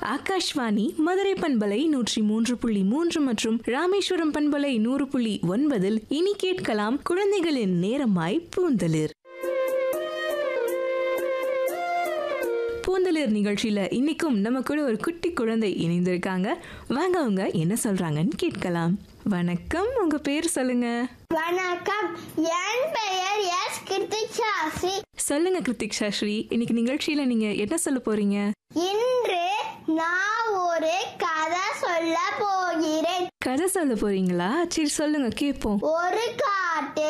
ஆகாஷ்வாணி மதுரை பண்பலை நூற்றி மூன்று புள்ளி மூன்று மற்றும் ராமேஸ்வரம் பண்பலை நூறு புள்ளி ஒன்பதில் இனி கேட்கலாம் குழந்தைகளின் நேரமாய் பூந்தளிர் பூந்தளிர் நிகழ்ச்சியில இன்னைக்கும் நம்ம கூட ஒரு குட்டி குழந்தை இணைந்திருக்காங்க வாங்க அவங்க என்ன சொல்றாங்கன்னு கேட்கலாம் வணக்கம் உங்க பேர் சொல்லுங்க வணக்கம் என் பெயர் எஸ் கிருத்திகாசி சொல்லுங்க கிருத்திக் சாஸ்ரீ இன்னைக்கு நிகழ்ச்சியில நீங்க என்ன சொல்ல போறீங்க இன்று நான் ஒரு கதை சொல்ல போகிறேன் கதை சொல்ல போறீங்களா சரி சொல்லுங்க கேட்போம் ஒரு காட்டு